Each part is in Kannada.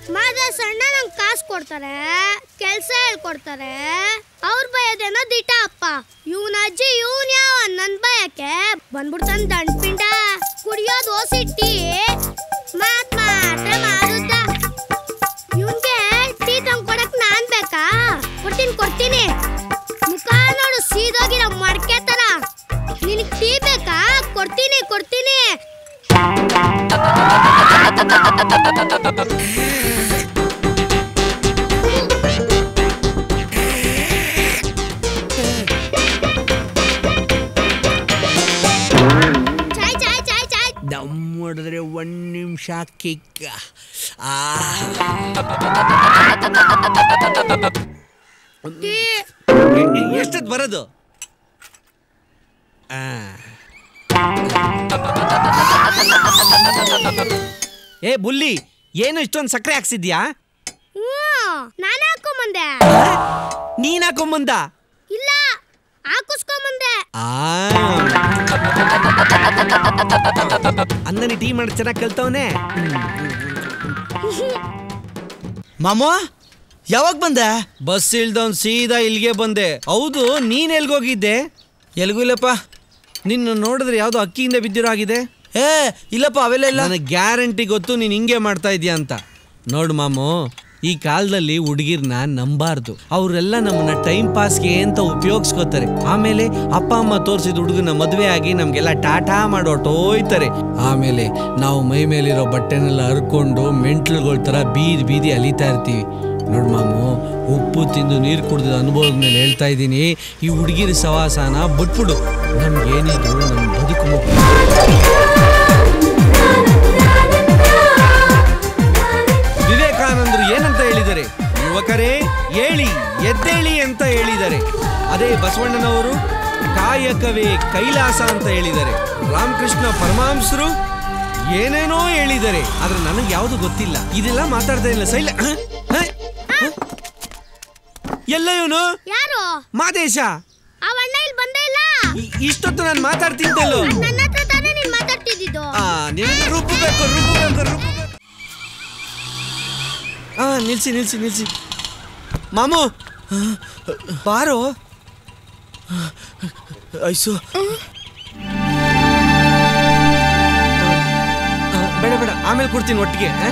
ಮಾದೇಶ ಅಣ್ಣ ನಂಗೆ ಕಾಸು ಕೊಡ್ತಾರೆ ಕೆಲಸ ಹೇಳ್ಕೊಡ್ತಾರೆ ಅವ್ರ ಬಯದೇನೋ ದಿಟ ಅಪ್ಪ ಇವನ ಅಜ್ಜಿ ಇವನ್ ಯಾವ ನನ್ ಬಯಕ್ಕೆ ಬಂದ್ಬಿಡ್ತಾನ ದಂಡ್ಪಿಂಡ ಕುಡಿಯೋದು ಓಸಿಟ್ಟಿ ಮಾತ್ ಮಾತ್ರ ಮಾಡುತ್ತ ಇವನ್ಗೆ ಟೀ ತಂಗ್ ಕೊಡಕ್ ನಾನ್ ಬೇಕಾ ಕೊಡ್ತೀನಿ ಕೊಡ್ತೀನಿ ಮುಖ ನೋಡು ಸೀದೋಗಿರೋ ಮಡ್ಕೆ ತರ ನಿನಗ್ ಟೀ ಬೇಕಾ ಕೊಡ್ತೀನಿ ಕೊಡ್ತೀನಿ ಚಾಯ್ ಚಾಯ್ ಚಾಯ್ ಚಾಯ್ ದಮ್ ಹೊಡೆದ್ರೆ ಒಂದ್ ನಿಮಿಷ ಕಿಕ್ಕ ಆ ಟೀ ಎಷ್ಟದ್ ಬರೋದು ಆ. ಏ ಬುಲ್ಲಿ ಏನು ಇಷ್ಟೊಂದು ಸಕ್ಕರೆ ಹಾಕ್ಸಿದ್ಯಾ ಹ್ಞೂ ನಾನೇ ಹಾಕೊಂಬಂದೆ ನೀನ್ ಹಾಕೊಂಬಂದ ಇಲ್ಲ ಹಾಕಿಸ್ಕೊಂಬಂದೆ ಆ ಅಂದನಿ ಟೀ ಮಾಡಿ ಚೆನ್ನಾಗಿ ಕಲ್ತವನೆ ಮಾಮು ಯಾವಾಗ ಬಂದೆ ಬಸ್ ಇಳ್ದವ್ನ್ ಸೀದಾ ಇಲ್ಲಿಗೆ ಬಂದೆ ಹೌದು ನೀನ್ ಎಲ್ಗೋಗಿದ್ದೆ ಎಲ್ಗೂ ಇಲ್ಲಪ್ಪ ನಿನ್ನ ನೋಡಿದ್ರೆ ಯಾವ್ದೋ ಅಕ್ಕಿಯಿಂದ ಬಿದ್ದಿರೋ ಆಗಿದೆ ಏ ಇಲ್ಲಪ್ಪ ಅವೆಲ್ಲ ಇಲ್ಲ ನನಗೆ ಗ್ಯಾರಂಟಿ ಗೊತ್ತು ನೀನು ಹಿಂಗೆ ಮಾಡ್ತಾ ಇದೀಯ ಅಂತ ನೋಡು ಮಾಮು ಈ ಕಾಲದಲ್ಲಿ ಹುಡುಗಿರ್ನ ನಂಬಾರ್ದು ಅವರೆಲ್ಲ ನಮ್ಮನ್ನ ಟೈಮ್ ಪಾಸ್ಗೆ ಅಂತ ಉಪಯೋಗಿಸ್ಕೋತಾರೆ ಆಮೇಲೆ ಅಪ್ಪ ಅಮ್ಮ ತೋರಿಸಿದ ಹುಡುಗನ ಮದುವೆ ಆಗಿ ನಮಗೆಲ್ಲ ಟಾಟಾ ಮಾಡೋಟೋಯ್ತಾರೆ ಆಮೇಲೆ ನಾವು ಮೈ ಮೇಲಿರೋ ಬಟ್ಟೆನೆಲ್ಲ ಹರ್ಕೊಂಡು ಮೆಂಟ್ಲುಗಳ ಥರ ಬೀದಿ ಬೀದಿ ಅಲಿತಾ ಇರ್ತೀವಿ ನೋಡು ಮಾಮು ಉಪ್ಪು ತಿಂದು ನೀರು ಕುಡಿದ ಅನುಭವದ ಮೇಲೆ ಹೇಳ್ತಾ ಇದ್ದೀನಿ ಈ ಹುಡುಗಿರ ಸವಾಸನ ಬಿಟ್ಬಿಡು ನಮ್ಗೇನಿದ್ರು ನಮ್ಮ ಬದುಕು ಮುಖ್ಯ ವಿವೇಕಾನಂದರು ಏನಂತ ಹೇಳಿದ್ದಾರೆ ಯುವಕರೇ ಏಳಿ ಎದ್ದೇಳಿ ಅಂತ ಹೇಳಿದ್ದಾರೆ ಅದೇ ಬಸವಣ್ಣನವರು ಕಾಯಕವೇ ಕೈಲಾಸ ಅಂತ ಹೇಳಿದ್ದಾರೆ ರಾಮಕೃಷ್ಣ ಪರಮಹಂಸರು ಏನೇನೋ ಹೇಳಿದ್ದಾರೆ ಆದ್ರೆ ನನಗೆ ಯಾವುದು ಗೊತ್ತಿಲ್ಲ ಇದೆಲ್ಲ ಮಾತಾಡ್ತಾ ಇಲ್ಲ ಸೈಲ ಹ? ಹ? ಹ? ಎಲ್ಲ ಇವನು ಯಾರು ಮಾದೇಶ ಆ ಅಣ್ಣ ಇಲ್ಲಿ ಬಂದೇ ಇಲ್ಲ ಇ- ಇಷ್ಟೊತ್ತು ನಾನು ಮಾತಾಡ್ತಿದ್ದಲ್ಲೋ ನನ್ನ ಹತ್ರ ತಾನೇ ನೀನ್ ಮಾತಾಡ್ತಿದ್ದಿದ್ದು ಆ ನಿನಗೆ ರುಬ್ಬಬೇಕು ರುಬ್ಬಬೇಕು ರುಬ್ಬಬೇಕು ಆ ನಿಲ್ಸಿ ನಿಲ್ಸಿ ನಿಲ್ಸಿ ಮಾಮು ಬಾರೋ ಐಸು ಆ, ಬೇಡ ಬೇಡ ಆಮೇಲೆ ಕೊಡ್ತೀನಿ ಒಟ್ಟಿಗೆ ಆ?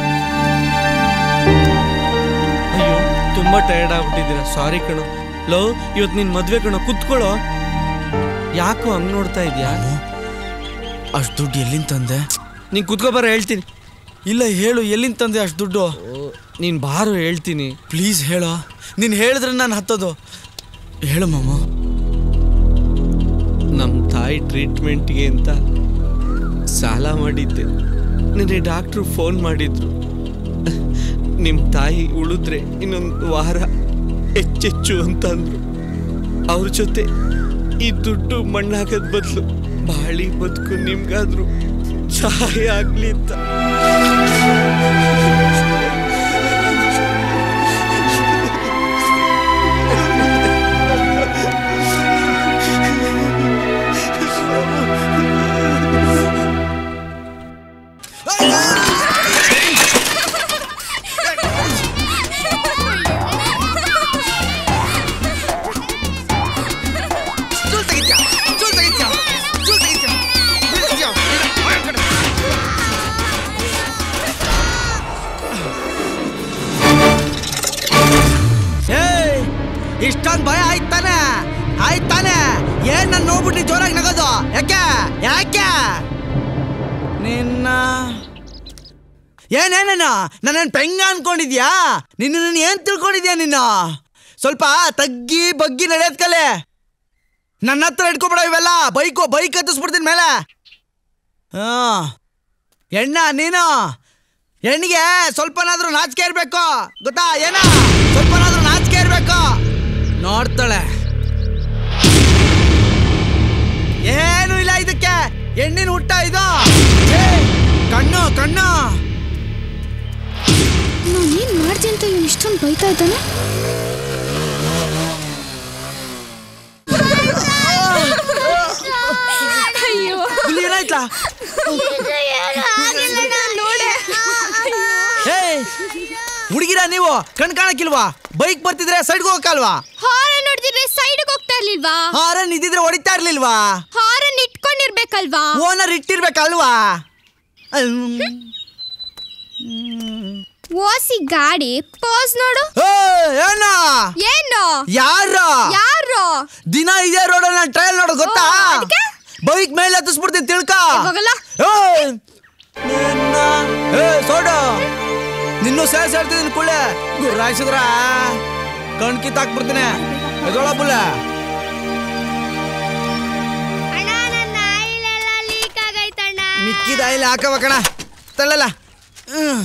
ಅಯ್ಯೋ ತುಂಬಾ ಟಯರ್ಡ್ ಆಗ್ಬಿಟ್ಟಿದ್ದೀರಾ ಸಾರಿ ಕಣೋ ಲೋ ಇವತ್ತು ನಿನ್ ಮದ್ವೆ ಕಣೋ ಕುತ್ಕೊಳ್ಳೋ ಯಾಕೋ ಹಂಗ್ ನೋಡ್ತಾ ಇದ್ಯಾ ಅಷ್ಟು ದುಡ್ಡು ಎಲ್ಲಿಂದ ತಂದೆ ನೀನ್ ಕುತ್ಕೊಬಾರ ಹೇಳ್ತೀನಿ ಇಲ್ಲ ಹೇಳು ಎಲ್ಲಿಂದ ತಂದೆ ಅಷ್ಟು ದುಡ್ಡು ನೀನ್ ಬಾರೋ ಹೇಳ್ತೀನಿ ಪ್ಲೀಸ್ ಹೇಳೋ ನೀನು ಹೇಳಿದ್ರೆ ನಾನು ಹತ್ತೋದು ಹೇಳು ಮಾಮ ನಮ್ಮ ತಾಯಿ ಟ್ರೀಟ್ಮೆಂಟ್ಗೆ ಅಂತ ಸಾಲ ಮಾಡಿದ್ದೆ ನಿನ್ನೆ ಡಾಕ್ಟ್ರು ಫೋನ್ ಮಾಡಿದ್ರು ನಿಮ್ಮ ತಾಯಿ ಉಳಿದ್ರೆ ಇನ್ನೊಂದು ವಾರ ಹೆಚ್ಚೆಚ್ಚು ಅಂತ ಅಂದ್ರು ಅವ್ರ ಜೊತೆ ಈ ದುಡ್ಡು ಮಣ್ಣಾಕದ್ ಬದಲು ಬಾಳಿ ಬದುಕು ನಿಮ್ಗಾದ್ರು ಸಹಾಯ ಆಗ್ಲಿ ಅಂತ ಏಯ್ ಇಷ್ಟೊಂದು ಭಯ ಆಯ್ತಾನೆ ಆಯ್ತಾನೆ ಏನ್ ನಾನು ನೋಡ್ಬಿಟ್ಟು ಜೋರಾಗಿ ನಗೋದು ಯಾಕೆ ಯಾಕೆ ನಿನ್ನ ಏನೇನೇನ ನನ್ನೇನು ಪೆಂಗ ಅನ್ಕೊಂಡಿದ್ಯಾ ನಿನ್ನ ನೀನು ಏನ್ ತಿಳ್ಕೊಂಡಿದ್ಯಾ ನಿನ್ನ ಸ್ವಲ್ಪ ತಗ್ಗಿ ಬಗ್ಗಿ ನಡೆಯೋದ್ ಕಲೆ ನನ್ನ ಹತ್ರ ಇಟ್ಕೊಬೇಡ ಇವೆಲ್ಲ ಬೈಕು ಬೈಕ್ ಹತ್ತಿಸ್ಬಿಡ್ತೀನಿ ಮೇಲೆ ಹಾ ಎಣ್ಣ ನೀನು ಹೆಣ್ಣಿಗೆ ಸ್ವಲ್ಪನಾದ್ರೂ ನಾಚಿಕೆ ಇರ್ಬೇಕು ಗೊತ್ತಾ ಏನ ಸ್ವಲ್ಪನಾದ್ರೂ ನಾಚಿಕೆ ಇರ್ಬೇಕು ನೋಡ್ತಾಳೆ ಏನು ಇಲ್ಲ ಇದಕ್ಕೆ ಹೆಣ್ಣಿನ ಹುಟ್ಟ ಇದು ಏ, ಕಣ್ಣು ಕಣ್ಣು ನಾನು ಏನ್ ಮಾಡ್ದೆ ಅಂತ ಇವ್ನು ಇಷ್ಟೊಂದು ಬೈತಾ ಇದ್ದಾನೆ ಅಯ್ಯೋ ಇಲ್ಲಿ ಏನಾಯ್ತಾ ಏಯ್ ಹುಡುಗಿರ ನೀವು ಕಣ್ ಕಾಣಕ್ಕಿಲ್ವಾ ಬೈಕ್ ಬರ್ತಿದ್ರೆ ಸೈಡ್ಗೆ ಹೋಗಕ್ಕಲ್ವಾ ಹಾರನ್ ನೋಡಿದ್ರೆ ಸೈಡ್ಗೆ ಹೋಗ್ತಾ ಇರ್ಲಿಲ್ವಾ ಹಾರನ್ ಇದ್ದಿದ್ರೆ ಹೊಡಿತಾ ಇರ್ಲಿಲ್ವಾ ಹಾರನ್ ಇಟ್ಕೊಂಡಿರ್ಬೇಕಲ್ವಾ ಓನರ್ ಇಟ್ಟಿರ್ಬೇಕಲ್ವಾ ಓಸಿ ಗಾಡಿ ಪೋಸ್ ನೋಡು ಏ, ಏನ ಏನು ಯಾರ ಯಾರು ದಿನ ಇದೇ ರೋಡಲ್ಲಿ ಟ್ರಯಲ್ ನೋಡೋ ಗೊತ್ತಾ ಓ, ಅದ್ಕೆ? ಬೈಕ್ ಮೇಲೆ ಹತ್ತಿಸ್ಬಿಡ್ತೀನಿ ತಿಳ್ಕ ಹೋಗಲ್ಲ ಏ, ನಿನ್ನ ಏ ಸೋಡು ನಿನ್ನೂ ಸೇರ್ಸ್ ಹೇಳ್ತಿದ್ದೀನಿ ಕುಳ್ಳೆ ಗುರ್ರಾಯಿಸಿದ್ರ ಕಣ್ ಕಿತ್ತಾಕ್ಬಿಡ್ತೀನಿ ಎದೊಳ ಬುಲ್ಲ ಅಣ್ಣ ನನ್ನ ಆಯಿಲೆಲ್ಲ ಲೀಕ್ ಆಗೈತಣ್ಣ ಮಿಕ್ಕಿದ ಇಲ್ಲಿ ಹಾಕವ ಕಣ ತಳ್ಳಲ್ಲ ಹ್ಮ್.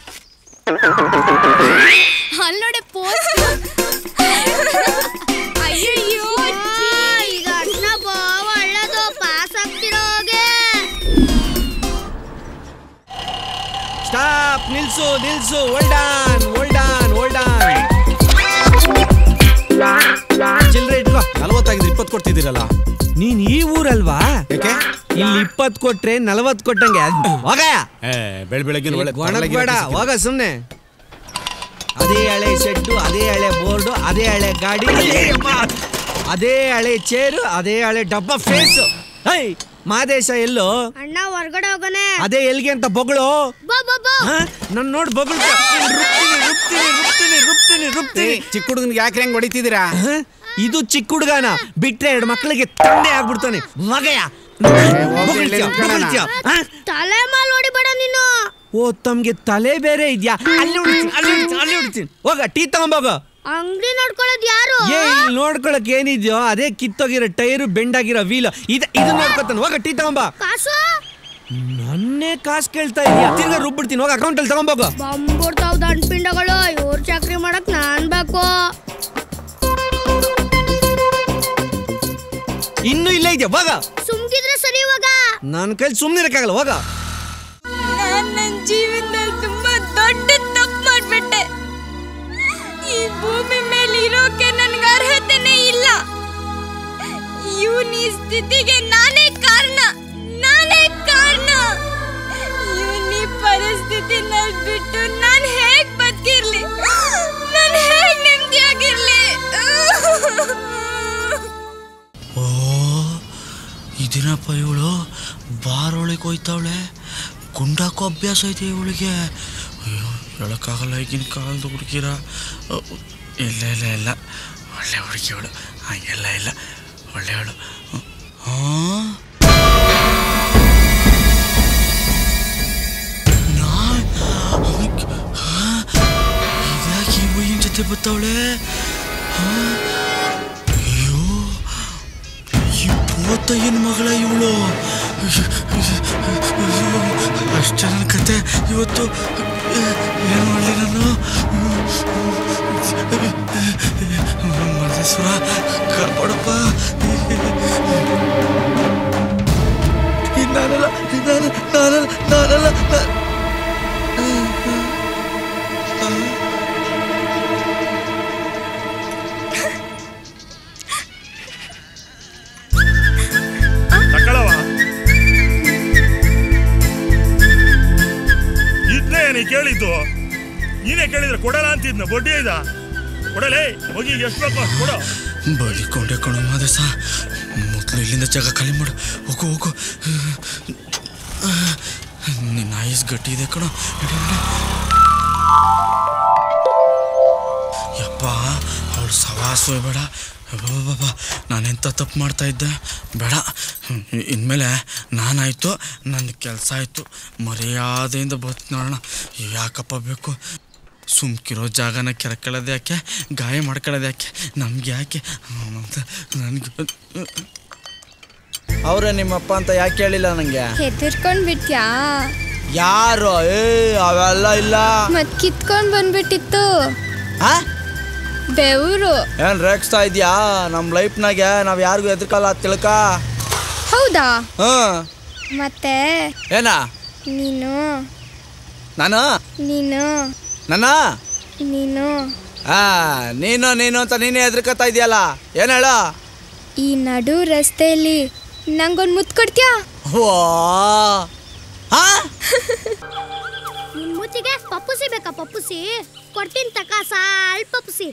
ಅಲ್ಲಿ ನೋಡಿ ಪೋಸ್ ಅಯ್ಯಯ್ಯೋ ಆ, ಈಗ ಅಣ್ಣ ಬಾವ ಒಳ್ಳೇದು ಪಾಸ್ ಆಗ್ತಿರೋಗೆ ಸ್ಟಾಪ್ ನಿಲ್ಸು ನಿಲ್ಸು ಓಲ್ಡಾನ್ ಓಲ್ಡಾನ್ ಓಲ್ಡಾನ್ ಚಿಲ್ಲರೆ ಇಟ್ಕೋ ನಲ್ವತ್ತಾಗಿದ್ರೆ ಇಪ್ಪತ್ತು ಕೊಡ್ತಿದ್ದೀರಲ್ಲ ನೀನ್ ಈ ಊರಲ್ವಾ ಯಾಕೆ ಇಲ್ಲಿ ಇಪ್ಪತ್ತು ಕೊಟ್ರೆ ನಲವತ್ತು ಕೊಟ್ಟಂಗೆ ಹೋಗಯ್ಯ ಏ ಬೆಳ ಬೆಳಗಿನ ಒಳ್ಳೆ ಬೇಡ ಹೋಗ ಸುಮ್ನೆ ಅದೇ ಹಳೆ ಶೆಡ್ಡು ಅದೇ ಹಳೆ ಬೋರ್ಡು ಅದೇ ಹಳೆ ಗಾಡಿ ಅದೇ ಅಮ್ಮ, ಅದೇ ಹಳೆ ಚೇರು ಅದೇ ಹಳೆ ಡಬ್ಬ ಫೇಸ್ ಹೈ ಮಾದೇಶ ಎಲ್ಲೋ ಅಣ್ಣ ಹೊರ್ಗಡೆ ಹೋಗೋನೆ ಅದೇ ಎಲ್ಗೆ ಅಂತ ಬೊಗಳು ಬಾ ಬಾ ಬಾ ನನ್ ನೋಡ್ ಬೊಗಳು ರುಬ್ತೀನಿ ರುಬ್ತೀನಿ ರುಬ್ತೀನಿ ರುಬ್ತೀನಿ ರುಬ್ತೀನಿ ಚಿಕ್ಕ ಹುಡುಗನಿಗೆ ಯಾಕೆ ಹೆಂಗ್ ಹೊಡಿತಿದ್ದೀರಾ ಹ? ಇದು ಚಿಕ್ಕ ಹುಡುಗನ ಬಿಟ್ರೆ ಎರಡು ಮಕ್ಕಳಿಗೆ ತಂದೆ ಆಗ್ಬಿಡ್ತಾನೆ ಮಗಯ ಹೋಗಿ ಇಲ್ಲಿ ನಿಂತ್ಕೊಳ್ಳೋಣ. ತಲೆ ಮಾಲ್ ಹೊಡಿಬೇಡ ನೀನು ಓ ತಮ್ಗೆ ತಲೆ ಬೇರೆ ಇದ್ಯಾ ಅಲ್ಲಿ ಹೊಡಿತೀನಿ ಅಲ್ಲಿ ಹೊಡಿತೀನಿ ಅಲ್ಲಿ ಹೊಡಿತೀನಿ ಹೋಗ ಟೀ ತಗೊಂಬೋಗ ಅಂಗಡಿ ನೋಡ್ಕೊಳ್ಳೋದು ಯಾರು ಏ ಇಲ್ಲಿ ನೋಡ್ಕೊಳಕ್ ಏನಿದ್ಯೋ ಅದೇ ಕಿತ್ತೋಗಿರೋ ಟೈರು ಬೆಂಡಾಗಿರೋ ವೀಲ್ ಇದ ಇದು ನೋಡ್ಕೊತಾನೆ ಹೋಗ ಟೀ ತಗೊಂಬ ಕಾಸು ನನ್ನೇ ಕಾಸು ಕೇಳ್ತಾ ಇದೀಯ ತಿರ್ಗಾ ರುಬ್ಬಿಡ್ತೀನಿ ಹೋಗ ಅಕೌಂಟಲ್ಲಿ ತಗೊಂಬೋಗ ಬಂದ್ಬಿಡ್ತಾವ್ ದಂಡ್ಪಿಂಡಗಳು ಇವ್ರ ಚಾಕ್ರಿ ಮಾಡಕ್ ನಾನ್ ಬೇಕು ಇನ್ನೂ ಇಲ್ಲೇ ಇದೆಯಾ ಹೋಗ ಸುಮ್ಕಿದ್ರೆ ಸರಿ ಇವಾಗ ನನ್ನ ಕೈಲಿ ಸುಮ್ಮನಿರಕ್ಕಾಗಲ್ಲ ಹೋಗ ನಾನ್ ನನ್ನ ಜೀವನದಲ್ಲಿ ತುಂಬಾ ದೊಡ್ಡ ತಪ್ಪು ಮಾಡ್ಬಿಟ್ಟೆ ಈ ಭೂಮಿ ಮೇಲೆ ಇರೋಕೆ ನನ್ಗೆ ಅರ್ಹತೆನೇ ಇಲ್ಲ ಇವನ್ ಈ ಸ್ಥಿತಿಗೆ ನಾನೇ ಕಾರಣ ನಾನೇ ಕಾರಣ ಇವನ್ ಈ ಪರಿಸ್ಥಿತಿನಲ್ಲಿ ಬಿಟ್ಟು ನಾನು ಹೇಗ್ ಬದುಕಿರ್ಲಿ ನಾನು ಹೇಗ್ ನೆಮ್ಮದಿಯಾಗಿರ್ಲಿ ಓ ಇದಿನಪ್ಪ ಇವಳು ಬಾರೊಳಗೆ ಹೋಯ್ತಾವಳೆ ಗುಂಡಾಕೋ ಅಭ್ಯಾಸ ಐತೆ ಇವಳಿಗೆ ಅಯ್ಯೋ ಹೇಳೋಕ್ಕಾಗಲ್ಲ ಈಗಿನ ಕಾಲದ ಹುಡುಗಿರ ಇಲ್ಲ ಇಲ್ಲ ಇಲ್ಲ ಒಳ್ಳೆ ಹುಡುಗಿ ಅವಳು ಹಂಗೆಲ್ಲ ಇಲ್ಲ ಒಳ್ಳೆಯವಳು ಹಾಂ ಇದ್ಯಾಕೆ ಈ ಹುಡುಗಿನ ಜೊತೆ ಬರ್ತಾವಳೆ ಅಯ್ಯೋ ಈ ಪೋತಯ್ಯನ ಮಗಳ ಇವಳು ಅಷ್ಟೇ ನನ್ನ ಕತೆ ಇವತ್ತು ಏನು ಮಾಡಲಿ ನಾನು ಮಲ್ಲೇಶ್ವರ ಕಾಪಾಡಪ್ಪ ಇದ್ ನಾನಲ್ಲ ಇದ್ ನಾನು ನಾನಲ್ಲ ನಾನಲ್ಲ ನಾ- ತಕ್ಕಳವ ಇದನ್ನೇ ನೀ ಕೇಳಿದ್ದು ನೀನೇ ಕೇಳಿದ್ರೆ ಕೊಡಲ್ಲ ಅಂತಿದ್ನ ಬಡ್ಡಿ ಇದ ಕೊಡಲೇ ಹೋಗಿ ಎಷ್ಟು ಬೇಕು ಅಷ್ಟ್ ಕೊಡು ಬಲಿಕೊಂಡೆ ಕಣೋ ಮಾದೇಶ ಮೊದಲು ಇಲ್ಲಿಂದ ಜಾಗ ಖಾಲಿ ಮಾಡು ಹೋಗು ಹೋಗು ನಿನ್ನ ಆಯಸ್ ಗಟ್ಟಿ ಇದೆ ಕಣೋ ನಡಿ, ನಡಿ. ಯಪ್ಪ ಅವಳು ಸವಾಸು ಬೇಡ ಬಾಬಾ ನಾನೆಂತ ತಪ್ಪು ಮಾಡ್ತಾ ಇದ್ದೆ ಬೇಡ ಹ್ಮ್, ಇನ್ಮೇಲೆ ನಾನಾಯ್ತು ನನ್ನ ಕೆಲಸ ಆಯಿತು ಮರ್ಯಾದೆಯಿಂದ ಬತ್ ನೋಡೋಣ ಯಾಕಪ್ಪ ಬೇಕು ಸುಮ್ಕಿರೋ ಜಾಗನ ಕೆರಕೊಳ್ಳೋದು ಯಾಕೆ ಗಾಯ ಮಾಡ್ಕೊಳ್ಳೋದು ಯಾಕೆ ನಮ್ಗೆ ಯಾಕೆ ನನಗೆ ಅವರೇ ನಿಮ್ಮಪ್ಪ ಅಂತ ಯಾಕೆ ಹೇಳಿಲ್ಲ ನನಗೆ ಹೆದರ್ಕೊಂಡ್ ಬಿಟ್ಯಾ ಯಾರು ಏ ಅವೆಲ್ಲ ಇಲ್ಲ ಮತ್ ಕಿತ್ಕೊಂಡ್ ಬಂದ್ಬಿಟ್ಟಿತ್ತು ಆ? ಬೆವರು ಏನ್ ರೇಗಿಸ್ತಾ ಇದೆಯಾ ನಮ್ಮ ಲೈಫ್ನಾಗೆ ನಾವು ಯಾರಿಗೂ ಎದ್ರಕಲ್ಲ ತಿಳ್ಕ ಹೌದಾ ಹ್ಮ್ ಮತ್ತೆ ಏನ ನೀನು ನಾನು ನೀನು ನನ್ನ ನೀನು ಆ ನೀನು ನೀನು ಅಂತ ನೀನೇ ಎದ್ರಕತ್ತಾ ಇದೆಯಲ್ಲ ಏನ್ ಹೇಳ ಈ ನಡು ರಸ್ತೆಯಲ್ಲಿ ನಂಗೊಂದು ಮುತ್ತು ಕೊಡ್ತೀಯಾ ವಾ ಹಾ ನಿನ್ ಪಪ್ಪುಚಿಗೆ ಪಪ್ಪುಸಿ ಬೇಕಾ ಪಪ್ಪುಸಿ ಕೊಡ್ತೀನಿ ತಕ ಸ್ವಲ್ಪ ಪಪ್ಪುಸಿ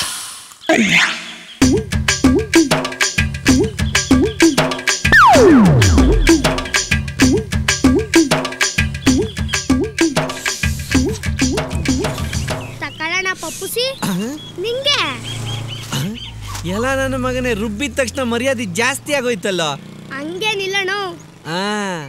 ತಕೊಳ್ಳೋಣ ಪಪ್ಪುಸಿ ನಿಂಗೆ ಎಲ್ಲ ನನ್ನ ಮಗನೇ ರುಬ್ಬಿದ ತಕ್ಷಣ ಮರ್ಯಾದೆ ಜಾಸ್ತಿ ಆಗೋಯ್ತಲ್ಲ ಹಂಗೆ ನಿಲ್ಲಣೋ ಆ.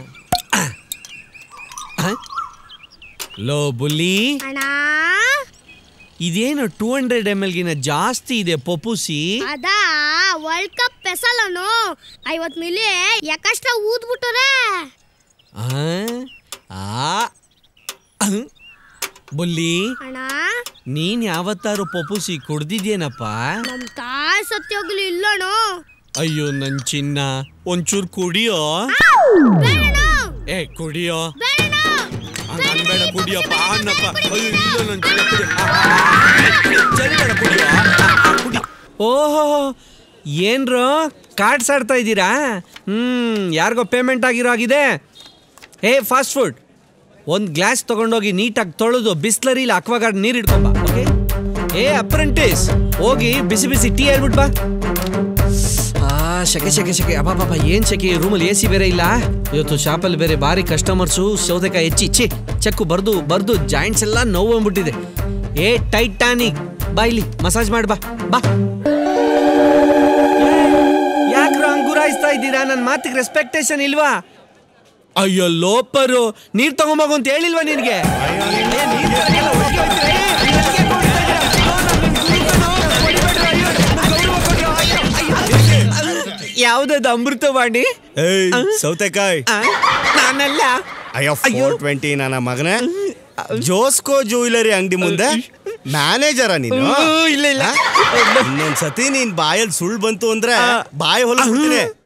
ಆ? ಲೋ ಬುಲ್ಲಿ ಅಣ್ಣ ಇದೇನು ಟೂ ಹಂಡ್ರೆಡ್ ಎಮ್ ಎಲ್ಗಿನ ಜಾಸ್ತಿ ಇದೆ ಪಪ್ಪುಸಿ ಅದಾ ವರ್ಲ್ಡ್ ಕಪ್ ಪೆಸಲನು ಐವತ್ ಮಿಲಿ ಯಾಕಷ್ಟ ಊದ್ಬಿಟ್ಟರೆ ಆ? ಆ. ಅಹ್. ಬುಲ್ಲಿ ಅಣ್ಣ ನೀನ್ ಯಾವತ್ತಾರು ಪಪ್ಪುಸಿ ಕುಡ್ದಿದ್ಯೇನಪ್ಪ ನಮ್ ತಾಯಿ ಸತ್ಯೋಗ್ಲಿ ಇಲ್ಲಣೋ ಅಯ್ಯೋ ನನ್ ಚಿನ್ನ ಒಂಚೂರ್ ಕುಡಿಯೋ ಬೇಡಣ ಏ ಕುಡಿಯೋ ಬೇಡಣ ಬೇಡ ಕುಡಿಯಪ್ಪ ಅನ್ನಪ್ಪ ಅಯ್ಯೋ ಇಲ್ಲ ನನ್ ಚಿನ್ನ ಕುಡಿ ಆ, ಆ, ಚಳಿ ಬೇಡ ಕುಡಿಯೋ ಆ, ಆ, ಕುಡಿ ಓಹೋ ಏನ್ರೋ ಕಾರ್ಡ್ಸ್ ಆಡ್ತಾ ಇದ್ದೀರಾ ಹ್ಮ್ ಯಾರಿಗೋ ಪೇಮೆಂಟ್ ಆಗಿರೋ ಆಗಿದೆ ಏ ಫಾಸ್ಟ್ ಫುಡ್ ಒಂದು ಗ್ಲಾಸ್ ತಗೊಂಡೋಗಿ ನೀಟಾಗಿ ತೊಳೆದು ಬಿಸ್ಲರಿಲಿ ಅಕ್ವಾಗಾರ್ಡ್ ನೀರು ಇಟ್ಕೊಂಬ ಓಕೆ ಏ ಅಪ್ರೆಂಟಿಸ್ ಹೋಗಿ ಬಿಸಿ ಬಿಸಿ ಟೀ ಹೇಳ್ಬಿಟ್ ಬಾ ಆ ಶಕೆ ಶಕೆ ಶಕೆ ಅಬ್ಬಾ ಪಾಪ ಏನ್ ಶಕೆ ರೂಮಲ್ಲಿ ಎ ಸಿ ಬೇರೆ ಇಲ್ಲ ಇವತ್ತು ಶಾಪಲ್ಲಿ ಬೇರೆ ಭಾರಿ ಕಸ್ಟಮರ್ಸು ಸೌದೆಕಾಯಿ ಹೆಚ್ಚಿ ಛಿ ಚೆಕ್ಕು ಬರ್ದು ಬರ್ದು ಜಾಯಿಂಟ್ಸ್ ಎಲ್ಲ ನೋವು ಬಂದ್ಬಿಟ್ಟಿದೆ ಏ ಟೈಟಾನಿಕ್ ಬಾ ಇಲ್ಲಿ ಮಸಾಜ್ ಮಾಡ್ ಬಾ ಬಾ ಯಾಕ್ರ ಅಂಗುರಾಯಿಸ್ತಾ ಇದ್ದೀರಾ ನನ್ನ ಮಾತಿಗೆ ರೆಸ್ಪೆಕ್ಟೇಷನ್ ಇಲ್ವಾ ಅಯ್ಯೋ ಲೋಪರು ನೀರ್ ತಗೊಂಬೋಗು ಅಂತ ಹೇಳಿಲ್ವಾ ನಿನ್ಗೆ ಏ, ನೀರ್ ತರಕ್ಕೆಲ್ಲ ಒಟ್ಟಿಗೆ ಹೋಗ್ತೀರಾ? ಏ, ಇದಕ್ಕೆ ಕೊಡ್ತಾ ಇದ್ದೀರಾ? ಅಯ್ಯೋ, ನಾನ್ ನಿನ್ ಗುರುತನು, ಹೊಡಿಬೇಡ್ರಿ, ಅಯ್ಯೋ, ನನ್ ಗೌರವ ಕೊಡಿ, ಅಯ್ಯೋ, ಅಯ್ಯೋ. ಯಾವ್ದದು ಅಮೃತವಾಣಿ ಏಯ್ ಸೌತೆಕಾಯ್ ಆ? ನಾನಲ್ಲ ಅಯ್ಯೋ ಫೋರ್ ಟ್ವೆಂಟಿ ನನ್ನ ಮಗನೇ ಜೋಸ್ಕೋ ಜ್ಯುವೆಲರಿ ಅಂಗಡಿ ಮುಂದೆ ಮ್ಯಾನೇಜರ ನೀನು ಹ್ಮ್, ಇಲ್ಲ, ಇಲ್ಲ. ಆ? ಇನ್ನೊಂದ್ಸತಿ ನೀನ್ ಬಾಯಲ್ಲಿ ಸುಳ್ಳು ಬಂತು ಅಂದ್ರೆ ಬಾಯಿ ಹೊಲ